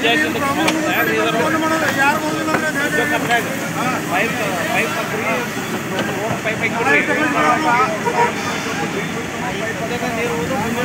ಪಂಚಾಯತಿಂದ pipe pipe ಹಾಕ್ರಿ road pipe ಹಾಕಿರಿ ನೀರು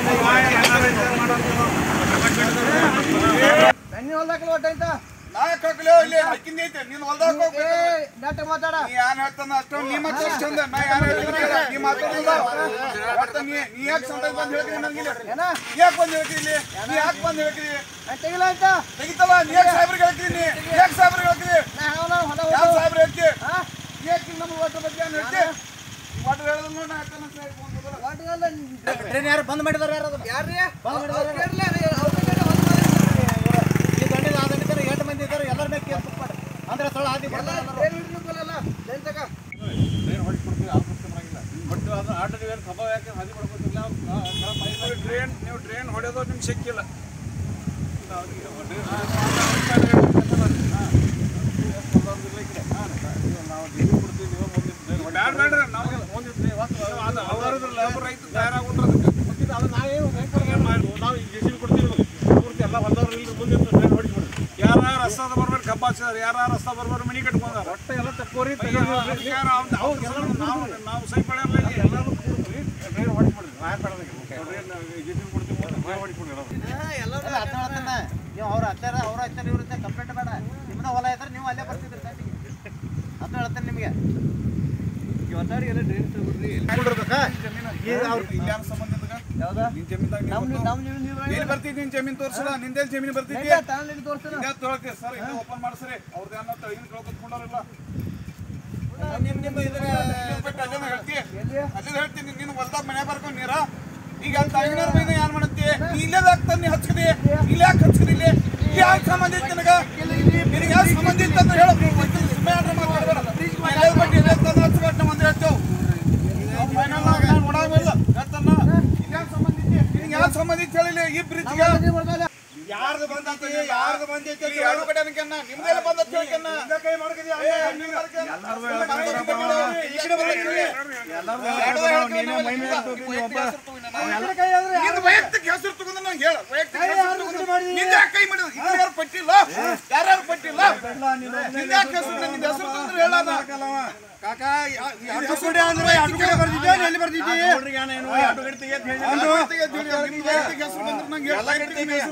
ಬನ್ನಿ ಹೊಲ್ದಾಕಲ್ ಒಟ್ಟ ಆಯ್ತಾ ನಾಯಕ್ ಹಾಕ್ಲಿ ಇಲ್ಲಿ ಅಕ್ಕಿಂದ ಐತೆ ನೀನ್ ಹೊಲ್ದಾಗ ಹೋಗ್ಬೇಕು ನೆಟ್ಟ ಮಾತಾಡ ನೀ ಯಾನ್ ಹೇಳ್ತಾನ ಅಷ್ಟು ನೀ ಮಾತಾಡ್ ಚಂದ ನಾ ಯಾನ್ ಹೇಳ್ತೀನಿ ಕೇಳ. ನೀ ಮಾತಾಡಿಲ್ಲ ಒಟ್ಟ ನೀ ನೀ ಯಾಕೆ ಸಂತೈತ್ ಬಂದ್ ಹೇಳ್ತೀನಿ ನನಗಿಲ್ಲ ಏನ ನೀ ಯಾಕೆ ಬಂದ್ ಹೇಳ್ತೀನಿ ಇಲ್ಲಿ ನೀ ಯಾಕೆ ಬಂದ್ ಹೇಳ್ತೀನಿ ನಾನ್ ತೆಗಿಲ್ಲ ಆಯ್ತಾ ತೆಗಿತಲ್ಲ ನೀ ಯಾಕೆ ಸಾಹೇಬ್ರಿಗೆ ಹೇಳ್ತೀನಿ ನೀ ಯಾಕೆ ಸಾಹೇಬ್ರಿಗೆ ಹೇಳ್ತೀನಿ ನಾ ಹೇಳಲ್ಲ ಹೊಲ ಯಾವ ಹೋಗು. ಸಾಹೇಬ್ರಿಗೆ ಹೇಳ್ತಿ ಹಾ? ನೀ ಯಾಕೆ ನಮ್ಮ ಒಟ್ಟ ಬಗ್ಗೆ ಏನ್ ಹೇಳ್ತಿ ಒಟ್ಟು ಹೇಳಿದ್ರೆ ನೋಡಿ ನಾ ಹೇಳ್ತಾನೆ ಸಾಹೇಬ್ ಫೋನ್ ತಗೋಲ್ಲ. ಒಟ್ಗಲ್ಲ ಟ್ರೈನ್ ಯಾರು ಬಂದ್ ಮಾಡಿದಾರೆ ಯಾರು ಅದನ್ನ? ಯಾರ್ರೀ ಬಂದ್ ಮಾಡಿದಾರೆ ಅವ್ರ್ ಕೇಳ್ಲೇ ರೀ, ಅವ್ರ್ ಕೇಳ್ಲೇ ಒಂದ್ ಮಾತು. ಈ ದಂಡಿದ ಆ ದಂಡಿದಾರೆ ಎಂಟು ಮಂದಿ ಇದ್ದಾರೆ ಎಲ್ಲರ ಮೇಲೆ ಕೇಸ್ ಮಾಡಿ ಅಂದ್ರೆ ಸ್ಥಳ ಹಾದಿ ಎಲ್ಲ ಬರ್ತಾರೆ ಎಲ್ಲರೂ. ಟ್ರೈನ್ ಹಿಡ್ಕೊಂಡ್ಬರಲ್ಲ, ಟ್ರೈನ್ ತಗ. ಟ್ರೈನ್ ನೀವು ಟ್ರೈನ್ ಹೊಡೆಯೋದು ನಿಮ್ಗೆ ಸಿಕ್ಕಿಲ್ಲ ಬ್ಯಾಡ ಬೇಡ್ರಿ ನಾವು ಅವ್ರದ್ರ ಲೇಬರ್ ರೈತ ತಯಾರಾಗ್ಬಿಟ್ರೆ ಅದಕ್ಕೆ ಅದು ನಾವೇನು ನಾವು ಈ ಜೆಸಿಬಿ ಕೊಡ್ತೀವಿ ಪೂರ್ತಿ ಎಲ್ಲ ಹೊಲದವ್ರು ಇಲ್ರಿ ಮುಂದೆ ಟ್ರೈನ್ ಹೊಡಿಸ್ಬಿಡ್ರಿ ಯಾರ ರಸ್ತಾದ ಬರ್ಬೇಕು ಕಬ್ಬ ಹಚ್ಚಿದಾರೆ ಯಾರ ರಸ್ತಾ ಬರ್ಬಾರ ಮನಿ ಕಟ್ಕೊಂಡಾರ ಒಟ್ಟು ಎಲ್ಲ ತಕ್ಕೋರಿ ನಾವು ಸೈ ಪಡೆಯಲ್ಲ ಇಲ್ಲಿ. ಎಲ್ಲರೂ ಕೂಡ್ರಿ ಟ್ರೈನ್ ಹೊಡಿಸ್ಬಿಡ್ರಿ ನಾಯಕ್ ಜೆಸಿಬಿ ಕೊಡ್ತೀವಿ ಟ್ರೈನ್ ಹೊಡಿಸ್ಬಿಡ್ರಿ ಎಲ್ಲರೂ ಅಲ್ಲ ಅರ್ಥ ಮಾಡ್ತಾನ ನೀವು ಅವ್ರ ಹಚ್ಚಾರ ಅವ್ರ ಹಚ್ಚಾರ ಇವ್ರ ಕಂಪ್ಲೇಂಟ್ ಬೇಡ ನಿಮ್ಮನ್ನ ಹೊಲ ಇದ್ರೆ ನೀವು ಅಲ್ಲೇ ಬರ್ತಿದ್ರಿ ತಂಡಿಗೆ ಅಂತ ಹೇಳ್ತೇನೆ ನಿಮಗೆ ಕೊಡಿರ್ಬೇಕಾ ಈಗ ಅವ್ರು ಇಲ್ಲಿ ಯಾರ್ ಸಂಬಂಧ ಇದ್ದಾಗ? ಯಾವ್ದಾ? ನಿನ್ ಜಮೀನ್ದಾಗ ನೀನ್ ನಮ್ ಬರ್ತಾವ? ನಮ್ ನೀವು ನೀವು ಎಲ್ಲಿ ಬರ್ತಿದ್ ನಿನ್ ಜಮೀನ್ ತೋರ್ಸಲ್ಲ ನಿಂದೆಲ್ ಜಮೀನ್ ಬರ್ತಿದ್ದಿ ನೆಟ್ಟ ತಾಳ್ಲಿಕ್ಕೆ ತೋರ್ಸು. ಹಿಂಗ ತೊಳ್ತಿ ಸರ್ ಇದು ಓಪನ್ ಮಾಡ್ಸ್ರಿ ಅವ್ರದ್ದು ಏನೋ ತೆಗಿನ ಕೇಳ್ಕೊತ್ಕೊಂಡವ್ರಲ್ಲ ನಿಮ್ ನಿಮ್ ಇದ್ರ ಬಿಟ್ಟು ಅಲ್ಲೇನ ಹೇಳ್ತಿ ಎಲ್ಲಿ? ಅಲ್ಲೇ ಹೇಳ್ತೀನಿ ನೀನು ಹೊಲ್ದಾಗ ಮನೆ ಬರ್ಕೊಂಡು ನೀರ ಈಗ ಅಲ್ಲಿ ತಾಯಿನಾರ ಮೈನ ಏನ್ ಮಾಡತ್ತಿ ನೀ ಇಲ್ಲೇ ಹಾಕ್ತಾನೆ ನೀ ಹಚ್ಕದಿ ಇಲ್ಲಿ ಯಾಕೆ ಹಚ್ಕದಿ ಇಲ್ಲಿ ಇಲ್ಲಿ ಯಾಕೆ ಸಂಬಂಧ ಇತ್ತು ನಿನಗ ನಿನಗೆ ಯಾಕೆ ಸಂಬಂಧ ಇತ್ತು ಅಂತ ಹೇಳು ಸುಮ್ಮನೆ ಆದ್ರೆ ಮಾತಾಡ್ಬೇಡ ಎಲ್ಲೇ ಬಟ್ಟಿ ಎಲ್ಲೇ ತಂದು ಹಚ್ಬೇಕು ನಾವು ಅಂತ ಹೇಳ್ತೇವೆ ಫೈನಲ್ ಆಗ ನೋಡಾಗಿಲ್ಲ ಹೇಳ್ತಾನ ಇಲ್ಲಿ ಯಾಕೆ ಸಂಬಂಧ ಇತ್ತು ನಿನಗೆ ಯಾಕೆ ಸಂಬಂಧ ಇತ್ತು ಹೇಳಿಲ್ಲ ಈ ಬ್ರಿಡ್ಜ್ಗೆ ನೀವು ಬರ್ದಲ್ಲ. ಯಾರ್ದು ಬಂದೈತಿ ಯಾರ್ದು ಬಂದೈತಿ ಎರಡು ಕಡೆ ಅನ್ಕನ್ನ ನಿಮ್ದೆಲ್ಲ ಬಂದೈತಿ ಹೇಳ್ಕನ್ನ ಕೈ ಮಾಡ್ಕದಿ ನಿಂದು ವೈಯಕ್ತಿಕ ಹೆಸರು ತಗೊಂಡು ನಂಗೆ ಹೇಳು ವೈಯಕ್ತಿಕ ಹೆಸರು ತಗೊಂಡು ನಿಂದ ಯಾಕೆ ಕೈ ಮಾಡಿದ್ರು ಇದು ಯಾರು ಪಟ್ಟಿಲ್ಲ ಯಾರ್ಯಾರು ಪಟ್ಟಿಲ್ಲ ನಿಂದ ಯಾಕೆ ಹೆಸರು ನಿಂದ ಹೆಸರು ತಗೊಂಡ್ರೆ ಹೇಳಲ್ಲ ಕಾಕ ಹೆಸರು ಅಂದ್ರೆ ಎರಡು ಕಡೆ ಬರ್ತಿದ್ದೆ ಎಲ್ಲಿ ಬರ್ತಿದ್ದೆ ಎರಡು ಕಡೆ ತೆಗೆದು ಹೇಳಿ ನಿಮ್ದು ವೈಯಕ್ತಿಕ ಹೆಸರು ಬಂದ್ರೆ ನಂಗೆ ಹೇಳು ವೈಯಕ್ತಿಕ ಹೆಸರು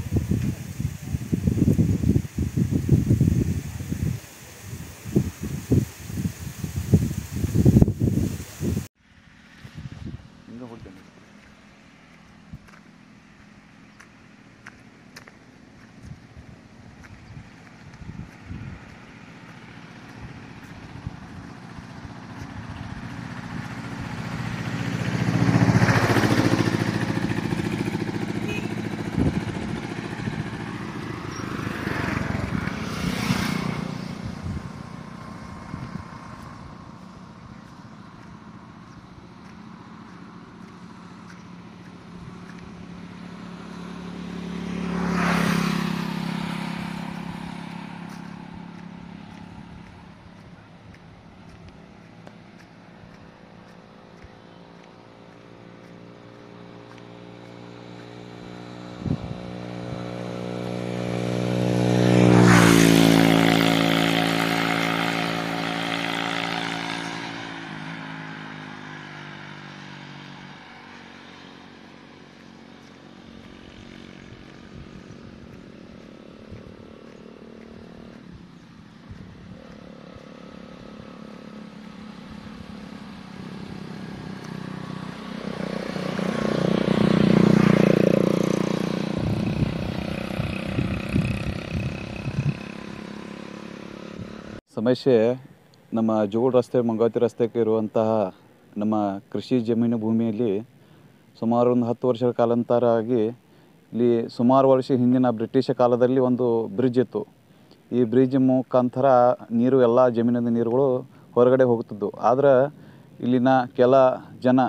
ಸಮಸ್ಯೆ ನಮ್ಮ ಜೋಗುಡ್ ರಸ್ತೆ ಮಂಗಾವತಿ ರಸ್ತೆಗೆ ಇರುವಂತಹ ನಮ್ಮ ಕೃಷಿ ಜಮೀನು ಭೂಮಿಯಲ್ಲಿ ಸುಮಾರು ಒಂದು ಹತ್ತು ವರ್ಷಗಳ ಕಾಲಾಂತರ ಆಗಿ ಇಲ್ಲಿ ಸುಮಾರು ವರ್ಷ ಹಿಂದಿನ ಬ್ರಿಟಿಷ್ ಕಾಲದಲ್ಲಿ ಒಂದು ಬ್ರಿಡ್ಜ್ ಇತ್ತು ಈ ಬ್ರಿಡ್ಜ್ ಮುಖಾಂತರ ನೀರು ಎಲ್ಲ ಜಮೀನಿನ ನೀರುಗಳು ಹೊರಗಡೆ ಹೋಗ್ತಿದ್ವು ಆದ್ರೆ ಇಲ್ಲಿನ ಕೆಲ ಜನ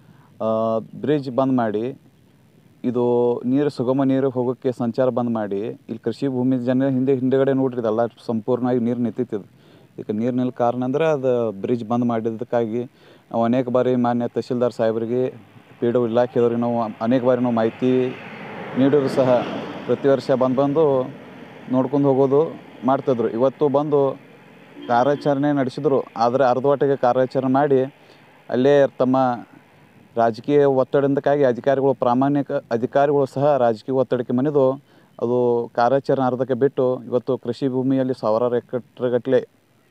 ಬ್ರಿಡ್ಜ್ ಬಂದ್ ಮಾಡಿ ಇದು ನೀರು ಸುಗಮ ನೀರು ಹೋಗೋಕ್ಕೆ ಸಂಚಾರ ಬಂದ್ ಮಾಡಿ ಇಲ್ಲಿ ಕೃಷಿ ಭೂಮಿ ಜನ ಹಿಂದೆ ಹಿಂದೆಗಡೆ ನೋಡ್ರಿ ಇದೆಲ್ಲ ಸಂಪೂರ್ಣವಾಗಿ ನೀರು ನಿಂತಿತ್ತು ಈಗ ನೀರು ನಿಲ್ಲ ಕಾರಣ ಅಂದ್ರೆ ಅದು ಬ್ರಿಡ್ಜ್ ಬಂದ್ ಮಾಡಿದ್ದಕ್ಕಾಗಿ ನಾವು ಅನೇಕ ಬಾರಿ ಮಾನ್ಯ ತಹಶೀಲ್ದಾರ್ ಸಾಹೇಬರಿಗೆ ಪಿ ಡಿ ಇಲಾಖೆಯವ್ರಿಗೆ ನಾವು ಅನೇಕ ಬಾರಿ ನಾವು ಮಾಹಿತಿ ನೀಡಿದ್ರು ಸಹ ಪ್ರತಿ ವರ್ಷ ಬಂದು ಬಂದು ನೋಡ್ಕೊಂಡು ಹೋಗೋದು ಮಾಡ್ತಿದ್ರು ಇವತ್ತು ಬಂದು ಕಾರ್ಯಾಚರಣೆ ನಡೆಸಿದ್ರು ಆದರೆ ಅರ್ಧವಟ್ಟಿಗೆ ಕಾರ್ಯಾಚರಣೆ ಮಾಡಿ ಅಲ್ಲೇ ತಮ್ಮ ರಾಜಕೀಯ ಒತ್ತಡದಿಂದಕ್ಕಾಗಿ ಅಧಿಕಾರಿಗಳು ಪ್ರಾಮಾಣಿಕ ಅಧಿಕಾರಿಗಳು ಸಹ ರಾಜಕೀಯ ಒತ್ತಡಕ್ಕೆ ಮಣಿದು ಅದು ಕಾರ್ಯಾಚರಣೆ ಅರ್ಧಕ್ಕೆ ಬಿಟ್ಟು ಇವತ್ತು ಕೃಷಿ ಭೂಮಿಯಲ್ಲಿ ಸಾವಿರಾರು ಎಕರೆಗಟ್ಟಲೆ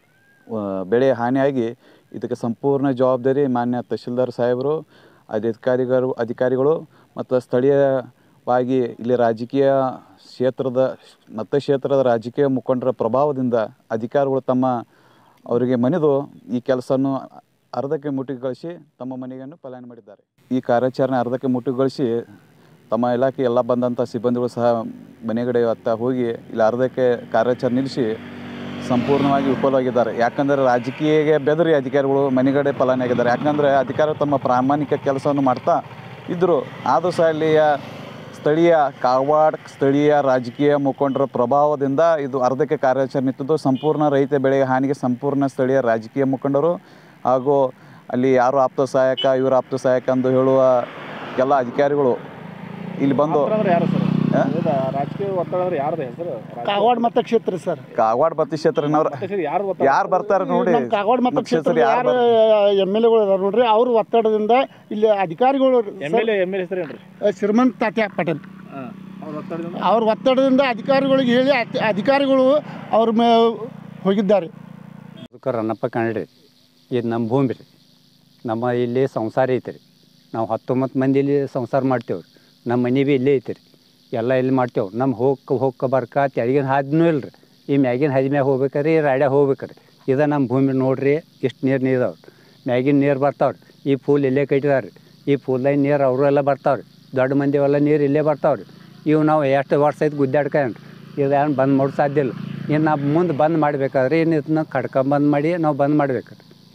ಬೆಳೆ ಹಾನಿಯಾಗಿ ಇದಕ್ಕೆ ಸಂಪೂರ್ಣ ಜವಾಬ್ದಾರಿ ಮಾನ್ಯ ತಹಶೀಲ್ದಾರ್ ಸಾಹೇಬರು ಅಧಿಕಾರಿಗಳು ಅಧಿಕಾರಿಗಳು ಮತ್ತು ಸ್ಥಳೀಯವಾಗಿ ಇಲ್ಲಿ ರಾಜಕೀಯ ಕ್ಷೇತ್ರದ ಮತ ಕ್ಷೇತ್ರದ ರಾಜಕೀಯ ಮುಖಂಡರ ಪ್ರಭಾವದಿಂದ ಅಧಿಕಾರಿಗಳು ತಮ್ಮ ಅವರಿಗೆ ಮಣಿದು ಈ ಕೆಲಸವನ್ನು ಅರ್ಧಕ್ಕೆ ಮುಟ್ಟಿಗೊಳಿಸಿ ತಮ್ಮ ಮನೆಯನ್ನು ಪಲಾಯನ ಮಾಡಿದ್ದಾರೆ ಈ ಕಾರ್ಯಾಚರಣೆ ಅರ್ಧಕ್ಕೆ ಮುಟ್ಟಿಗೊಳಿಸಿ ತಮ್ಮ ಇಲಾಖೆ ಎಲ್ಲ ಬಂದಂಥ ಸಿಬ್ಬಂದಿಗಳು ಸಹ ಮನೆಗಡೆ ಅತ್ತ ಹೋಗಿ ಇಲ್ಲಿ ಅರ್ಧಕ್ಕೆ ಕಾರ್ಯಾಚರಣೆ ನಿಲ್ಲಿಸಿ ಸಂಪೂರ್ಣವಾಗಿ ವಿಫಲವಾಗಿದ್ದಾರೆ ಯಾಕಂದರೆ ರಾಜಕೀಯಗೆ ಬೆದರಿ ಅಧಿಕಾರಿಗಳು ಮನೆಗಡೆ ಫಲಾನೆ ಆಗಿದ್ದಾರೆ ಯಾಕಂದರೆ ಅಧಿಕಾರಿಗಳು ತಮ್ಮ ಪ್ರಾಮಾಣಿಕ ಕೆಲಸವನ್ನು ಮಾಡ್ತಾ ಇದ್ದರು ಆದರೂ ಸಹ ಇಲ್ಲಿಯ ಸ್ಥಳೀಯ ಕಾಗವಾಡ ಸ್ಥಳೀಯ ರಾಜಕೀಯ ಮುಖಂಡರ ಪ್ರಭಾವದಿಂದ ಇದು ಅರ್ಧಕ್ಕೆ ಕಾರ್ಯಾಚರಣೆ ನಿಂತಿದ್ದು ಸಂಪೂರ್ಣ ರೈತ ಬೆಳೆಗೆ ಹಾನಿಗೆ ಸಂಪೂರ್ಣ ಸ್ಥಳೀಯ ರಾಜಕೀಯ ಮುಖಂಡರು ಹಾಗೂ ಅಲ್ಲಿ ಯಾರು ಆಪ್ತ ಸಹಾಯಕ ಇವರು ಆಪ್ತ ಸಹಾಯಕ ಎಂದು ಹೇಳುವ ಎಲ್ಲ ಅಧಿಕಾರಿಗಳು ಇಲ್ಲಿ ಬಂದು ಅಂದ್ರೆ ಯಾರು ಸರ್ ಆ? ಹೌದಾ? ರಾಜಕೀಯ ಒತ್ತಡ ಅಂದ್ರೆ ಯಾರ್ದು ಹೆಸರು ಕಾಗವಾಡ ಮತಕ್ಷೇತ್ರ ಸರ್ ಕಾಗವಾಡ ಮತಕ್ಷೇತ್ರನವ್ರು ಯಾರು ಯಾರು ಬರ್ತಾರೆ ನೋಡಿ ನಮ್ಮ ಕಾಗವಾಡ ಮತಕ್ಷೇತ್ರ ಮತಕ್ಷೇತ್ರ ಯಾರು ಯಾರು ಎಮ್ ಎಲ್ ಎಗಳು ಅದಾರ ನೋಡ್ರಿ ಅವ್ರ ಒತ್ತಡದಿಂದ ಇಲ್ಲಿ ಅಧಿಕಾರಿಗಳು M L A M L ಹೆಸರು ಏನ್ರಿ ಶ್ರೀಮಂತ್ ತಾತ್ಯಾ ಪಟೇಲ್ ಹಾಂ ಅವ್ರ ಒತ್ತಡದಿಂದ ಅವ್ರ ಒತ್ತಡದಿಂದ ಅಧಿಕಾರಿಗಳಿಗೆ ಹೇಳಿ ಅತಿ- ಅಧಿಕಾರಿಗಳು ಅವ್ರ ಮೇ ಹೋಗಿದ್ದಾರೆ ಅದಕ್ಕೆ ರನ್ನಪ್ಪ ಕನ್ನಡಿ ಇದು ನಮ್ಮ ಭೂಮಿ ರೀ ನಮ್ಮ ಇಲ್ಲಿ ಸಂಸಾರ ಐತೆ ರೀ ನಾವು ಹತ್ತೊಂಬತ್ತು ಮಂದಿ ಇಲ್ಲಿ ಸಂಸಾರ ಮಾಡ್ತೇವೆ ರೀ ನಮ್ಮ ಮನೆ ಭೀ ಇಲ್ಲೇ ಐತೆ ರೀ ಎಲ್ಲ ಇಲ್ಲಿ ಮಾಡ್ತೇವೆ ನಮ್ಮ ಹೋಗಕ್ಕೆ ಹೋಗಕ್ಕೆ ಬರ್ಕ ತೆಳಗಿನ ಹಾದಿನೂ ಇಲ್ಲ ರೀ ಈ ಮ್ಯಾಗಿನ ಹಾದಿ ಮ್ಯಾಗ ಹೋಗ್ಬೇಕಾರೆ ಈ ರಾಡ್ಯಾಗ ಹೋಗ್ಬೇಕಾರೆ ಇದು ನಮ್ಮ ಭೂಮಿ ನೋಡ್ರಿ ಇಷ್ಟು ನೀರು ನೀದಾವೆ ಮ್ಯಾಗಿನ ನೀರು ಬರ್ತಾವೆ ರೀ ಈ ಫೂಲ್ ಇಲ್ಲೇ ಕಟ್ಟಿದಾರೆ ರೀ ಈ ಫೂಲ್ದಾಗ ನೀರು ಅವರು ಎಲ್ಲ ಬರ್ತಾವೆ ರೀ ದೊಡ್ಡ ಮಂದಿ ಎಲ್ಲ ನೀರು ಇಲ್ಲೇ ಬರ್ತಾವೆ ರೀ ಇವು ನಾವು ಎಷ್ಟು ವರ್ಷ ಐತೆ ಗುದ್ದಾಡ್ಕೊಂಡು ಇದು ಏನು ಬಂದ್ ಮಾಡೋದು ಸಾಧ್ಯ ಇಲ್ಲ ಇನ್ನು ನಾವು ಮುಂದೆ ಬಂದ್ ಮಾಡಬೇಕಾದ್ರೆ ಇನ್ನು ಇದನ್ನ ಕಡ್ಕ ಬಂದ್ ಮಾಡಿ ನಾವು ಬಂದ್ ಮಾಡ್ಬೇಕು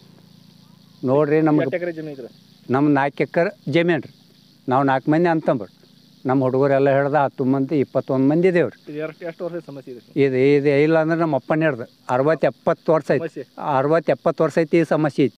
ನೋಡ್ರಿ ನಮ್ಗೆ ಎಷ್ಟು ಎಕರೆ ಜಮೀನು ಇದ್ರೆ ನಮ್ಮ ನಾಲ್ಕು ಎಕರೆ ಜಮೀನು ರೀ ನಾವು ನಾಲ್ಕು ಮಂದಿ ಅಂತಂಬ್ರಿ ನಮ್ಮ ಹುಡುಗರೆಲ್ಲ ಹಿಡ್ದ ಹತ್ತು ಮಂದಿ ಇಪ್ಪತ್ತೊಂದು ಮಂದಿ ಇದೇವ್ರಿ ಇದು ಎಷ್ಟು ಎಷ್ಟು ವರ್ಷದ ಸಮಸ್ಯೆ ಇದೆ ಇದು ಇದು ಇಲ್ಲ ಅಂದ್ರೆ ನಮ್ಮ ಅಪ್ಪನ ಹಿಡ್ದು ಅರವತ್ತು ಎಪ್ಪತ್ತು ವರ್ಷ ಐತಿ ಸಮಸ್ಯೆ ಅರವತ್ತು ಎಪ್ಪತ್ತು ವರ್ಷ ಐತಿ ಈ ಸಮಸ್ಯೆ ಐತಿ